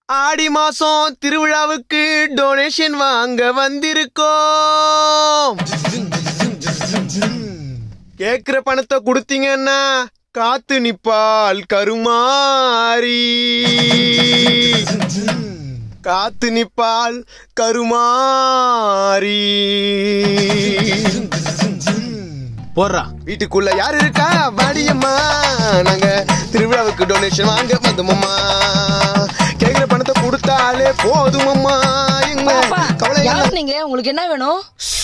ஆடி மாசம் திருவிழாவுக்கு டொனேஷன் வாங்க வந்திருக்கோம் கேக்குற பணத்தை கொடுத்தீங்கன்னா காத்து நிப்பால் கருமாரி காத்து நிப்பால் கருமாரி போடுறா வீட்டுக்குள்ள யார் இருக்கா வாடியம்மா நாங்க திருவிழாவுக்கு டொனேஷன் வாங்க வந்தோமம்மா கேக்குற பணத்தை கொடுத்தாலே போதுமம்மா எங்க பாப்பா கவலை யார் நீங்க உங்களுக்கு என்ன வேணும்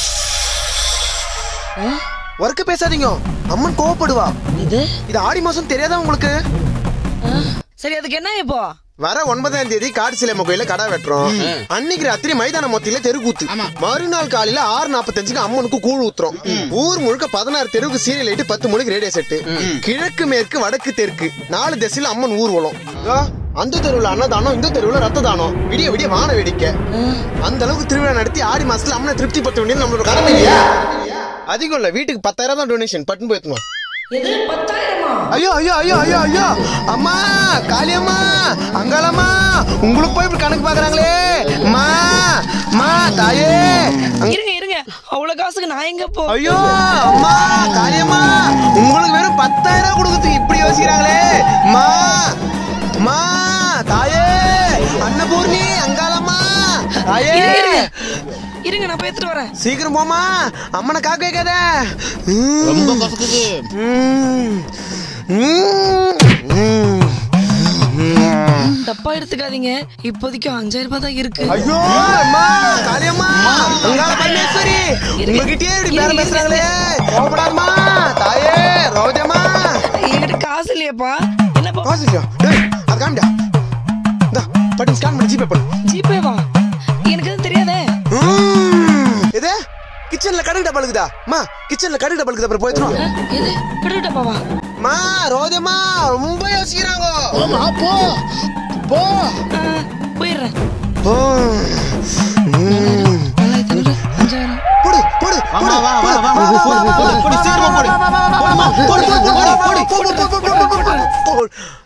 ஒர்க்க பேசாதீங்க அம்மன் கோவப்படுவா இது இது ஆடி மாசம் தெரியாதா உங்களுக்கு ஆ, சரி அதுக்கு என்ன இப்போ வர ஒன்பதாம் தேதி காடு சிலைம கோயில கடை வெட்டுறோம் அன்னைக்கு ராத்திரி மைதான மொத்தியில தெருக்கூத்து மறுநாள் காலையில ஆறு நாற்பத்தஞ்சுக்கு அம்மனுக்கு கூழ் ஊத்துறோம் ஊர் முழுக்க பதினாறு தெருவுக்கு சீரியல் லைட்டு பத்து மணிக்கு ரேடியோ செட்டு கிழக்கு மேற்கு வடக்கு தெற்கு நாலு திசையில அம்மன் ஊர்வலம் இதோ, அந்த தெருவுல அன்னதானம் இந்த தெருவுல ரத்த தானம் விடிய விடிய வான வேடிக்கை அந்த அளவுக்கு திருவிழா நடத்தி ஆடி மாசத்துல அம்மனை திருப்தி படுத்த வேண்டியது நம்மளோட கடமை இல்லையா அதிகம் இல்ல வீட்டுக்கு பத்தாயிரம் தான் டொனேஷன் பட்டுன்னு போயிருக்கணும் எது பத்தாயிரமா ஐயோ ஐயோ ஐயோ ஐயோ ஐயோ அம்மா காளியம்மா அங்காளம்மா உங்களுக்கு போய் இப்படி கணக்கு பாக்குறாங்களே அம்மா அம்மா தாயே அங்க- இருங்க இருங்க அவ்வளவு காசுக்கு நான் எங்க போ ஐயோ அம்மா காளியம்மா உங்களுக்கு வெறும் பத்தாயிரம் கொடுக்குறதுக்கு இப்படி யோசிக்கிறாங்களே அம்மா அம்மா தாயே அன்னபூர்ணி அங்காளம்மா தாயே இருங்க, இருங்க இருங்க நான் போய் எடுத்துட்டு வரேன் சீக்கிரம் போமா அம்மனை காக்க வைக்காத ரொம்ப கசக்குது ம். ம். ம். தப்பா எடுத்துக்காதீங்க இப்போதைக்கு அஞ்சாயிரம் ரூபாய் தான் இருக்கு ஐயோ அம்மா காளியம்மா அங்காள பரமேஸ்வரி உங்ககிட்டயே இப்படி பேரம் பேசுறாங்களே கோபப்படாதம்மா தாயே ரோஜம்மா என்கிட்ட காசு இல்லையாப்பா என்னப்பா காசு இல்லையா டேய் அது காமிடா இந்தா பட்டன் ஸ்கேன் பண்ணி ஜிபே பண்ணு ஜிபேவா எனக்கு அது தெரியாதே ம். இது கிச்சன்ல கடுகு டப்பா இருக்குதா அம்மா கிச்சன்ல கடுகு டப்பா இருக்குது அப்புறம் போயிடுறோம் ஆ, எது கடுக்கிட்டப்பாவா அம்மா ரோஜம்மா ரொம்ப யோசிக்கிறாங்க ஆமா போ போ போயிடுறேன் ஓ. ம். நாலாயிரத்தி ஐநூறு அஞ்சாயிரம் போடு போடு வா, வா, வா, வா, வா, போடு, போடு, போடு, போடு, சீக்கிரமா போடு. போடுமா, போடு, போடு, போடு, போடு.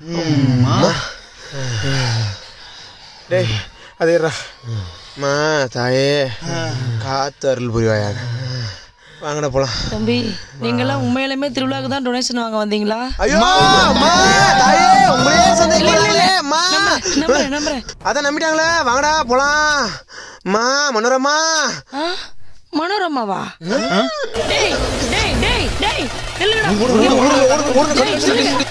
டேய் அதேரா மா தாயே காத்து அருள் புரிவாயாக வாங்கடா போலாம் தம்பி நீங்கெல்லாம் உண்மையிலுமே திருவிழாக்கு தான் டொனேஷன் வாங்க வந்தீங்களா ஐயோ அம்மா தாயே உங்களையே சந்தேகிக்கிறாங்களே அம்மா நம்புறேன் நம்புறேன் அதான் நம்பிட்டாங்களே வாங்கடா போலாம் அம்மா மனோரமா ஆ, மனோரமாவா டேய் டேய் டேய் டேய் நில்லுங்கடா டேய், நில்லுங்க.